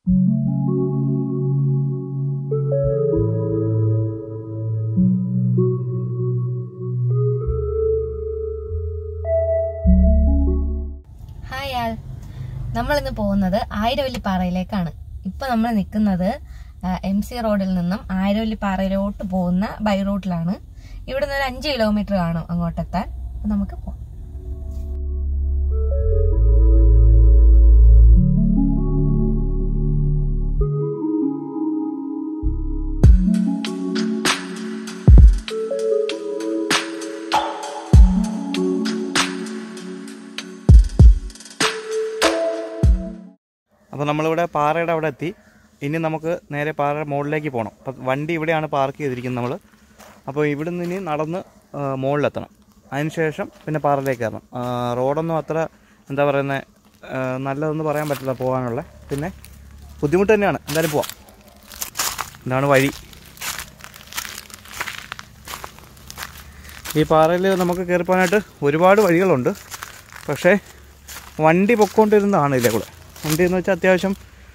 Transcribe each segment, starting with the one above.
Hi ആൾ നമ്മളിന്ന് പോകുന്നത് ആയിരവല്ലി പാറയിലേക്കാണ് ഇപ്പൊ നമ്മൾ നിൽക്കുന്നത് എം സി റോഡിൽ നിന്നും ആയിരവല്ലി പാറയിലോട്ട് പോകുന്ന ബൈ റൂട്ടിലാണ് ഇവിടെ നിന്ന് ഒരു അഞ്ച് കിലോമീറ്റർ കാണും അങ്ങോട്ടെത്താൻ അപ്പൊ നമുക്ക് പോകാം അപ്പോൾ നമ്മളിവിടെ പാറയുടെ അവിടെ എത്തി ഇനി നമുക്ക് നേരെ പാറയുടെ മുകളിലേക്ക് പോകണം അപ്പം വണ്ടി ഇവിടെയാണ് പാർക്ക് ചെയ്തിരിക്കുന്നത് നമ്മൾ അപ്പോൾ ഇവിടെ നിന്ന് ഇനി നടന്ന് ആ, മുകളിലെത്തണം അതിനുശേഷം പിന്നെ പാറയിലേക്ക് കയറണം ആ, റോഡൊന്നും അത്ര എന്താ പറയുന്നത് നല്ലതെന്ന് പറയാൻ പറ്റില്ല പോകാനുള്ള പിന്നെ ബുദ്ധിമുട്ട് തന്നെയാണ് എന്തായാലും പോവാം ഇതാണ് വഴി ഈ പാറയിൽ നമുക്ക് കയറി പോകാനായിട്ട് ഒരുപാട് വഴികളുണ്ട് പക്ഷേ വണ്ടി പൊക്കോണ്ടിരുന്നതാണ് ഇതിലെ കൂടെ വണ്ടി എന്ന് വെച്ചാൽ അത്യാവശ്യം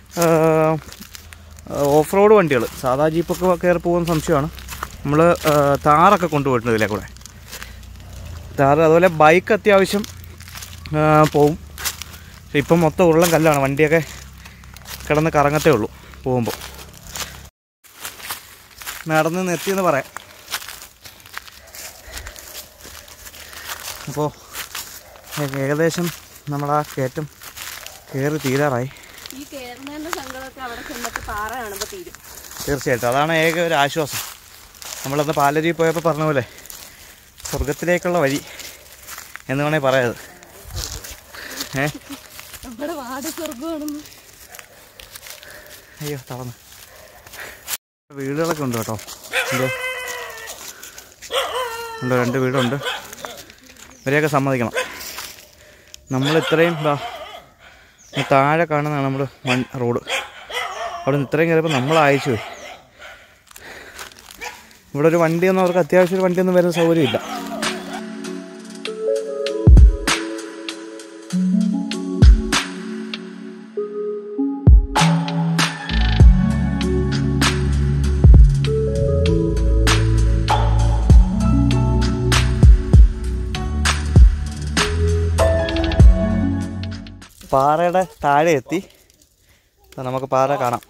ഓഫ് റോഡ് വണ്ടികൾ സാധാ ജീപ്പൊക്കെ കയറി പോകുന്ന സംശയമാണ് നമ്മൾ താറൊക്കെ കൊണ്ടുപോയിട്ടുണ്ട് ഇതിലെ കൂടെ താറ് അതുപോലെ ബൈക്ക് അത്യാവശ്യം ആ, പോവും പക്ഷെ ഇപ്പം മൊത്തം ഉരുളം കല്ലാണ് വണ്ടിയൊക്കെ കിടന്ന് കറങ്ങത്തേ ഉള്ളൂ പോകുമ്പോൾ നടന്ന് നിർത്തിയെന്ന് പറയാം അപ്പോൾ ഏകദേശം നമ്മളാ കയറ്റം കയറി തീരാറായി ഈ കേരളത്തിന്റെ സങ്കടമൊക്കെ അവിടെ ചെന്നിട്ട് പാറ കാണുമ്പോൾ തീരും തീർച്ചയായിട്ടും അതാണ് ഏക ഒരു ആശ്വാസം നമ്മളന്ന് പാലരി പോയപ്പോൾ പറഞ്ഞ പോലെ സ്വർഗത്തിലേക്കുള്ള വഴി എന്ന് വേണേൽ പറയാത് ഏ നമ്മുടെ വാട് സ്വർഗമാണെന്ന് അയ്യോ തളർന്ന് വീടുകളൊക്കെ ഉണ്ട് കേട്ടോ എന്തോ ഉണ്ടോ രണ്ട് വീടുണ്ട് ഇവരെയൊക്കെ സമ്മതിക്കണം നമ്മൾ ഇത്രയും ദാ ഈ താഴെ കാണുന്നതാണ് നമ്മൾ മൺ റോഡ് അവിടെ നിന്ന് ഇത്രയും കയറിയപ്പോൾ നമ്മൾ അയച്ചു പോയി ഇവിടെ ഒരു വണ്ടിയൊന്നും അവർക്ക് അത്യാവശ്യം ഒരു വണ്ടിയൊന്നും വരുന്ന സൗകര്യമില്ല പാറയുടെ താഴെ എത്തി ദാ നമുക്ക് പാറ കാണാം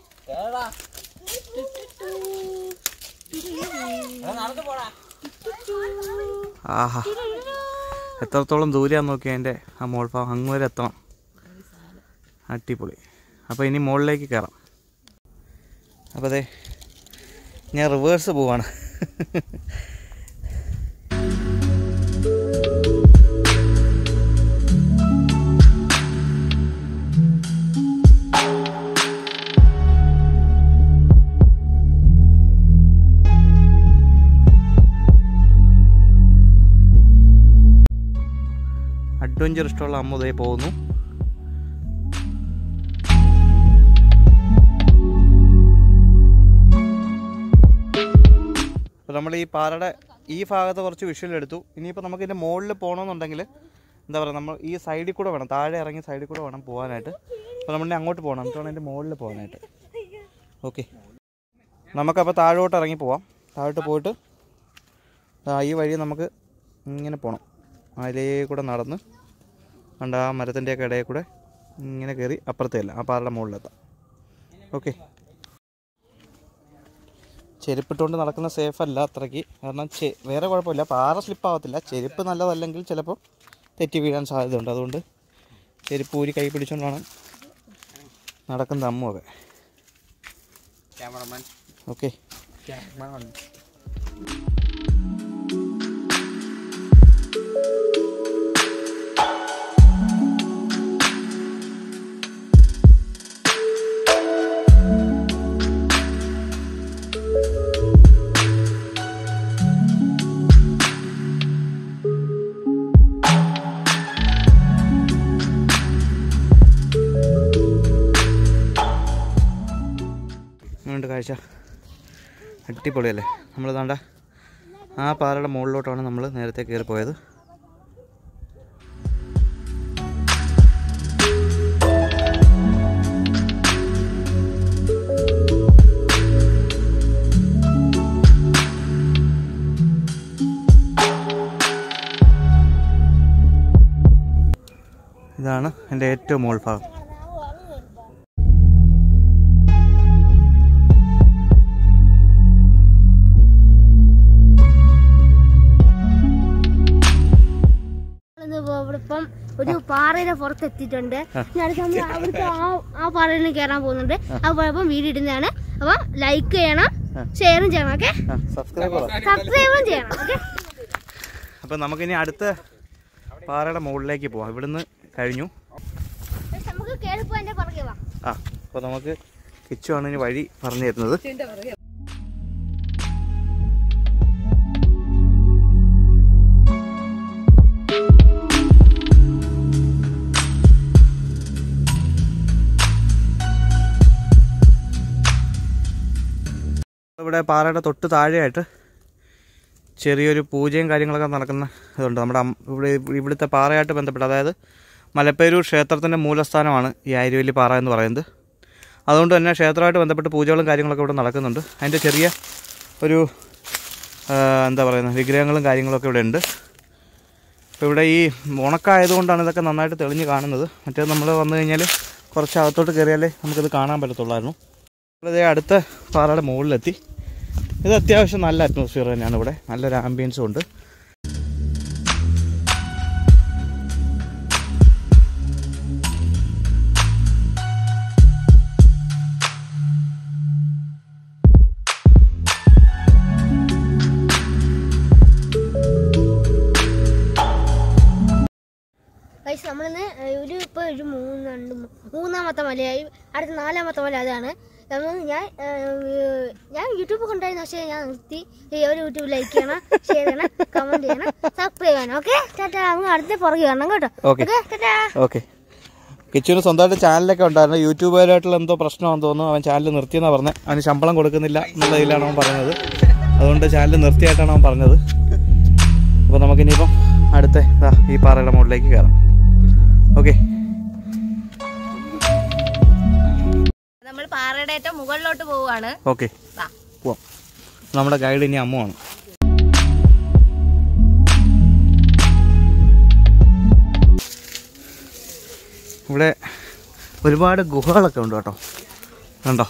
ആഹാ എത്രത്തോളം ദൂരെയാന്ന് നോക്കി അതിൻ്റെ ആ മോൾ ഭാഗം അങ്ങ് വരെ എത്തണം അടിപൊളി അപ്പോൾ ഇനി മുകളിലേക്ക് കയറാം അപ്പോൾ അതെ ഞാൻ റിവേഴ്സ് പോവാണ് അഡ്വഞ്ചർ ഇഷ്ടമുള്ള അമ്മ ഇതേ പോകുന്നു അപ്പോൾ നമ്മൾ ഈ പാറയുടെ ഈ ഭാഗത്ത് കുറച്ച് വിഷ്വൽ എടുത്തു ഇനിയിപ്പോൾ നമുക്ക് ഇതിൻ്റെ മുകളിൽ പോകണമെന്നുണ്ടെങ്കിൽ എന്താ പറയുക നമ്മൾ ഈ സൈഡിൽ കൂടെ വേണം താഴെ ഇറങ്ങി സൈഡിൽ കൂടെ വേണം പോകാനായിട്ട് അപ്പോൾ നമ്മളിനി അങ്ങോട്ട് പോകണം എന്നിട്ട് വേണം അതിൻ്റെ മുകളിൽ പോകാനായിട്ട് ഓക്കെ നമുക്കപ്പോൾ താഴോട്ട് ഇറങ്ങി പോവാം താഴോട്ട് പോയിട്ട് ദാ ഈ വഴി നമുക്ക് ഇങ്ങനെ പോകണം അതിലേ കൂടെ നടന്ന് കണ്ട ആ മരത്തിൻ്റെയൊക്കെ ഇടയിൽ കൂടെ ഇങ്ങനെ കയറി അപ്പുറത്തേല്ല ആ പാറയുടെ മുകളിലെത്താം ഓക്കെ ചെരുപ്പിട്ടുകൊണ്ട് നടക്കുന്ന സേഫ് അല്ല അത്രയ്ക്ക് കാരണം ചെ വേറെ കുഴപ്പമില്ല പാറ സ്ലിപ്പാവത്തില്ല ചെരുപ്പ് നല്ലതല്ലെങ്കിൽ ചിലപ്പോൾ തെറ്റി വീഴാൻ സാധ്യതയുണ്ട് അതുകൊണ്ട് ചെരുപ്പ് ഊരി കൈ പിടിച്ചുകൊണ്ടാണ് നടക്കുന്ന അമ്മുവൊക്കെ ഓക്കെ അങ്ങനെയുണ്ട് കാഴ്ച അടിപൊളിയല്ലേ നമ്മൾ താണ്ട ആ പാറയുടെ മുകളിലോട്ടാണ് നമ്മൾ നേരത്തെ കയറി പോയത് ഇതാണ് എൻ്റെ ഏറ്റവും മുകൾ ഭാഗം ഇവിടെ ഇപ്പം ഒരു പാറയുടെ പുറത്ത് എത്തിയിട്ടുണ്ട് ഇനി അടുത്ത് നമ്മൾ അവിടുത്തെ ആ ആ പാറയിൽ കയറാൻ പോകുന്നുണ്ട് അത് പോയപ്പം വീഡിയോ ഇടുന്നതാണ് അപ്പൊ ലൈക്ക് ചെയ്യണം ഷെയറും ചെയ്യണം ഓക്കെ സബ്സ്ക്രൈബർ സബ്സ്ക്രൈബും ചെയ്യണം ഓക്കെ അപ്പം നമുക്കിനി അടുത്ത പാറയുടെ മുകളിലേക്ക് പോവാം ഇവിടുന്ന് കഴിഞ്ഞു നമുക്ക് കേറിപ്പോ എന്റെ പുറകെ വാ ആ അപ്പോൾ നമുക്ക് കിച്ചു ആണ് ഇനി വഴി പറഞ്ഞു തരുന്നത് ഇവിടെ പാറയുടെ തൊട്ട് താഴെയായിട്ട് ചെറിയൊരു പൂജയും കാര്യങ്ങളൊക്കെ നടക്കുന്ന ഇതുണ്ട് നമ്മുടെ അം- ഇവിടെ ഇവിടുത്തെ പാറയായിട്ട് ബന്ധപ്പെട്ട് അതായത് മലപ്പേരൂർ ക്ഷേത്രത്തിൻ്റെ മൂലസ്ഥാനമാണ് ഈ ആര്യവല്ലി പാറ എന്ന് പറയുന്നത് അതുകൊണ്ട് തന്നെ ക്ഷേത്രമായിട്ട് ബന്ധപ്പെട്ട് പൂജകളും കാര്യങ്ങളൊക്കെ ഇവിടെ നടക്കുന്നുണ്ട് അതിൻ്റെ ചെറിയ ഒരു ആ, എന്താ പറയുന്നത് വിഗ്രഹങ്ങളും കാര്യങ്ങളൊക്കെ ഇവിടെ ഉണ്ട് അപ്പോൾ ഇവിടെ ഈ ഉണക്കായതുകൊണ്ടാണ് ഇതൊക്കെ നന്നായിട്ട് തെളിഞ്ഞ് കാണുന്നത് മറ്റേത് നമ്മൾ വന്നു കഴിഞ്ഞാൽ കുറച്ച് അകത്തോട്ട് കയറിയാലേ നമുക്കിത് കാണാൻ പറ്റത്തുള്ളായിരുന്നു നമ്മളിതേ അടുത്ത പാറയുടെ മുകളിലെത്തി ഇത് അത്യാവശ്യം നല്ല അറ്റ്മോസ്ഫിയർ തന്നെയാണ് ഇവിടെ നല്ലൊരു ആംബിയൻസും ഉണ്ട് ഗൈസ് നമ്മളിന്ന് ഒരു ഇപ്പൊ ഒരു മൂന്ന് രണ്ട് മൂ- മൂന്നാമത്തെ മലയായി അടുത്ത നാലാമത്തെ മല അതാണ് നമ്മൾ ഞാൻ ഏഹ്, ഞാൻ യൂട്യൂബ് കൊണ്ടായിരുന്നു പക്ഷേ ഞാൻ നിർത്തി ഒരു യൂട്യൂബ് ലൈക്ക് ചെയ്യണം ഷെയർ ചെയ്യണം കമന്റ് ചെയ്യണം സബ്സ്ക്രൈബ് ചെയ്യണം ഓക്കെ ടാറ്റാ നമുക്ക് അടുത്ത പുറകെ കാണണം കേട്ടോ ഓക്കെ ഓക്കെ ടാറ്റാ ഓക്കെ കിച്ചുവിന് സ്വന്തമായിട്ട് ചാനലൊക്കെ ഉണ്ടായിരുന്നു യൂട്യൂബുകാരായിട്ടുള്ള എന്തോ പ്രശ്നമാണെന്ന് തോന്നുന്നു അവൻ ചാനൽ നിർത്തിയെന്നാണ് പറഞ്ഞത് അവന് ശമ്പളം കൊടുക്കുന്നില്ല എന്നുള്ള ഇതിലാണ് അവൻ പറഞ്ഞത് അതുകൊണ്ട് ചാനൽ നിർത്തിയായിട്ടാണ് അവൻ പറഞ്ഞത് അപ്പോൾ നമുക്കിനിയിപ്പം അടുത്ത ദാ ഈ പാറയുടെ മുകളിലേക്ക് കയറാം ഓക്കെ നമ്മൾ പാറയുടെ ഏറ്റവും മുകളിലോട്ട് പോവുകയാണ് ഓക്കെ വാ. പോവാം നമ്മുടെ ഗൈഡ് ഇനി അമ്മുവാണ് ഇവിടെ ഒരുപാട് ഗുഹകളൊക്കെ ഉണ്ട് കേട്ടോ കണ്ടോ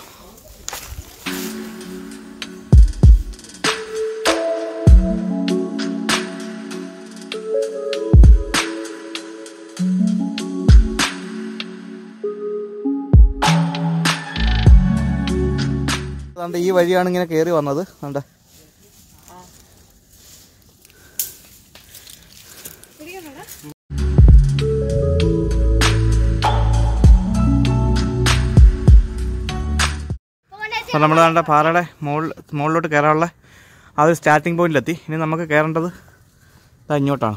അതുകൊണ്ട് ഈ വഴിയാണ് ഇങ്ങനെ കയറി വന്നത് കണ്ട അപ്പോൾ നമ്മൾ കണ്ട പാറയുടെ മുകളിൽ മുകളിലോട്ട് കയറാനുള്ള ആ ഒരു സ്റ്റാർട്ടിംഗ് പോയിന്റിലെത്തി ഇനി നമുക്ക് കയറേണ്ടത് ദാ ഇങ്ങോട്ടാണ്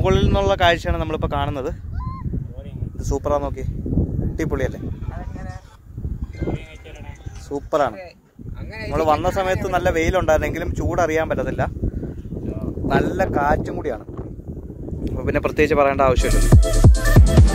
മുകളിൽ നിന്നുള്ള കാഴ്ചയാണ് നമ്മളിപ്പോൾ കാണുന്നത് ഇത് സൂപ്പറാ നോക്കി അടിപൊളിയല്ലേ സൂപ്പറാണ് നമ്മൾ വന്ന സമയത്ത് നല്ല വെയിലുണ്ടായിരുന്നെങ്കിലും ചൂടറിയാൻ പറ്റത്തില്ല നല്ല കാറ്റും കൂടിയാണ് അപ്പോൾ പിന്നെ പ്രത്യേകിച്ച് പറയേണ്ട ആവശ്യമില്ല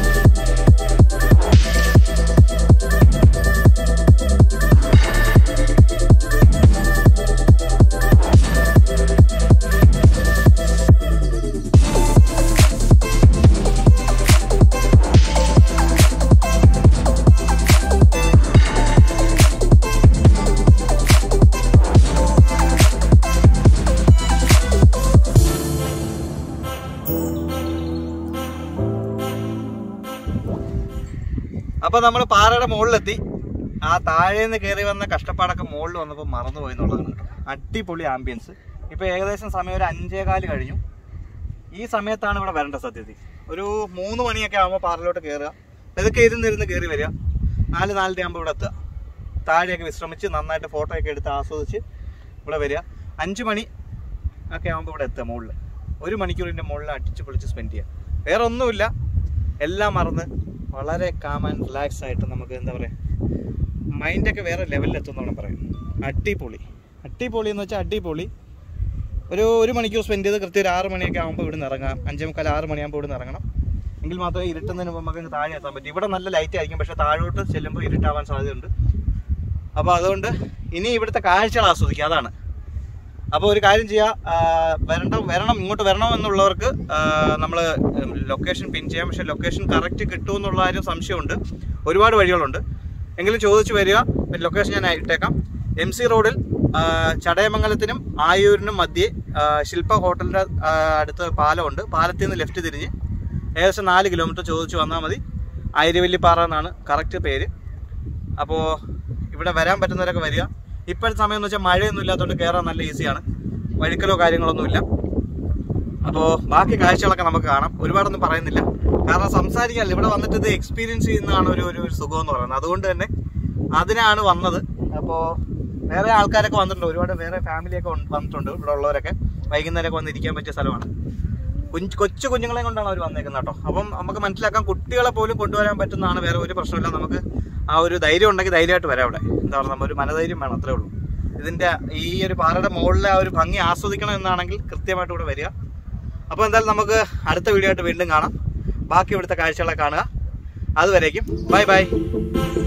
അപ്പൊ നമ്മൾ പാറയുടെ മുകളിലെത്തി ആ താഴെ നിന്ന് കയറി വന്ന കഷ്ടപ്പാടൊക്കെ മുകളിൽ വന്നപ്പോൾ മറന്നുപോയി എന്നുള്ളതാണ് കേട്ടോ അടിപൊളി ആംബിയൻസ് ഇപ്പൊ ഏകദേശം സമയം ഒരു അഞ്ചേകാല് കഴിഞ്ഞു ഈ സമയത്താണ് ഇവിടെ വരേണ്ട സത്യത്തിൽ ഒരു മൂന്ന് മണിയൊക്കെ ആകുമ്പോൾ പാറയിലോട്ട് കയറുക ഇതൊക്കെ ഇരുന്നിരുന്ന് കയറി വരിക നാല് നാലര ആകുമ്പോൾ ഇവിടെ എത്തുക താഴെയൊക്കെ വിശ്രമിച്ച് നന്നായിട്ട് ഫോട്ടോ ഒക്കെ എടുത്ത് ആസ്വദിച്ച് ഇവിടെ വരിക അഞ്ച് മണി ഒക്കെ ആകുമ്പോൾ ഇവിടെ എത്തുക മുകളിൽ ഒരു മണിക്കൂറിൻ്റെ മുകളിൽ അടിച്ച് പൊളിച്ച് സ്പെൻഡ് ചെയ്യുക വേറെ ഒന്നുമില്ല എല്ലാം മറന്ന് വളരെ കാം ആൻഡ് റിലാക്സ് ആയിട്ട് നമുക്ക് എന്താ പറയുക മൈൻഡൊക്കെ വേറെ ലെവലിൽ എത്തുന്നതാണ് പറയും അടിപൊളി അടിപൊളി എന്ന് വെച്ചാൽ അടിപൊളി ഒരു ഒരു മണിക്കൂർ സ്പെൻഡ് ചെയ്ത് കൃത്യം ഒരു ആറ് മണിയൊക്കെ ആകുമ്പോൾ ഇവിടുന്ന് ഇറങ്ങാം അഞ്ചേ മുക്കാൽ ആറ് മണിയാകുമ്പോൾ ഇവിടുന്ന് ഇറങ്ങണം എങ്കിൽ മാത്രമേ ഇരുട്ടുന്നതിന് മുമ്പ് നമുക്ക് താഴെ എത്താൻ പറ്റും ഇവിടെ നല്ല ലൈറ്റ് ആയിരിക്കും പക്ഷേ താഴോട്ട് ചെല്ലുമ്പോൾ ഇരുട്ടാവാൻ സാധ്യതയുണ്ട് അപ്പോൾ അതുകൊണ്ട് ഇനി ഇവിടുത്തെ കാഴ്ചകൾ ആസ്വദിക്കുക അതാണ് അപ്പോൾ ഒരു കാര്യം ചെയ്യുക ആ, വരണ്ട വരണം ഇങ്ങോട്ട് വരണം എന്നുള്ളവർക്ക് നമ്മൾ ലൊക്കേഷൻ പിൻ ചെയ്യാം പക്ഷേ ലൊക്കേഷൻ കറക്റ്റ് കിട്ടുമെന്നുള്ള കാര്യം സംശയമുണ്ട് ഒരുപാട് വഴികളുണ്ട് എങ്കിലും ചോദിച്ചു വരിക ലൊക്കേഷൻ ഞാൻ ഇട്ടേക്കാം എം സി റോഡിൽ ആ, ചടയമംഗലത്തിനും ആയൂരിനും മധ്യേ ആ, ശില്പ ഹോട്ടലിൻ്റെ ആ, അടുത്ത് പാലമുണ്ട് പാലത്തിൽ നിന്ന് ലെഫ്റ്റ് തിരിഞ്ഞ് ഏകദേശം നാല് കിലോമീറ്റർ ചോദിച്ചു വന്നാൽ മതി ആയിരവല്ലിപ്പാറ എന്നാണ് കറക്റ്റ് പേര് അപ്പോൾ ഇവിടെ വരാൻ പറ്റുന്നവരൊക്കെ വരിക ഇപ്പോഴത്തെ സമയം എന്ന് വെച്ചാൽ മഴയൊന്നും ഇല്ലാത്തതുകൊണ്ട് കയറാൻ നല്ല ഈസിയാണ് വഴുക്കലോ കാര്യങ്ങളൊന്നുമില്ല അപ്പോൾ ബാക്കി കാഴ്ചകളൊക്കെ നമുക്ക് കാണാം ഒരുപാടൊന്നും പറയുന്നില്ല കാരണം സംസാരിക്കാനില്ല ഇവിടെ വന്നിട്ട് ഇത് എക്സ്പീരിയൻസ് ചെയ്യുന്നതാണ് ഒരു ഒരു സുഖം എന്ന് പറയുന്നത് അതുകൊണ്ട് തന്നെ അതിനാണ് വന്നത് അപ്പോൾ വേറെ ആൾക്കാരൊക്കെ വന്നിട്ടുണ്ട് ഒരുപാട് വേറെ ഫാമിലിയൊക്കെ ഉണ്ട്- വന്നിട്ടുണ്ട് ഇവിടെ ഉള്ളവരൊക്കെ വൈകുന്നേരമൊക്കെ വന്ന് ഇരിക്കാൻ പറ്റിയ സ്ഥലമാണ് കുഞ്ഞ് കൊച്ചു കുഞ്ഞുങ്ങളെ കൊണ്ടാണ് അവർ വന്നേക്കുന്നത് കേട്ടോ അപ്പം നമുക്ക് മനസ്സിലാക്കാം കുട്ടികളെ പോലും കൊണ്ടുവരാൻ പറ്റുന്നതാണ് വേറെ ഒരു പ്രശ്നമില്ല നമുക്ക് ആ ഒരു ധൈര്യം ഉണ്ടെങ്കിൽ ധൈര്യമായിട്ട് വരാം അവിടെ എന്താ പറയുക നമ്മൾ ഒരു മനധൈര്യം വേണം അത്രേ ഉള്ളൂ ഇതിന്റെ ഈ ഒരു പാറയുടെ മുകളിലെ ആ ഒരു ഭംഗി ആസ്വദിക്കണം എന്നാണെങ്കിൽ കൃത്യമായിട്ട് ഇവിടെ വരിക അപ്പോൾ എന്തായാലും നമുക്ക് അടുത്ത വീഡിയോ ആയിട്ട് വീണ്ടും കാണാം ബാക്കി ഇവിടുത്തെ കാഴ്ചകളെ കാണുക അതുവരേക്കും ബൈ ബൈ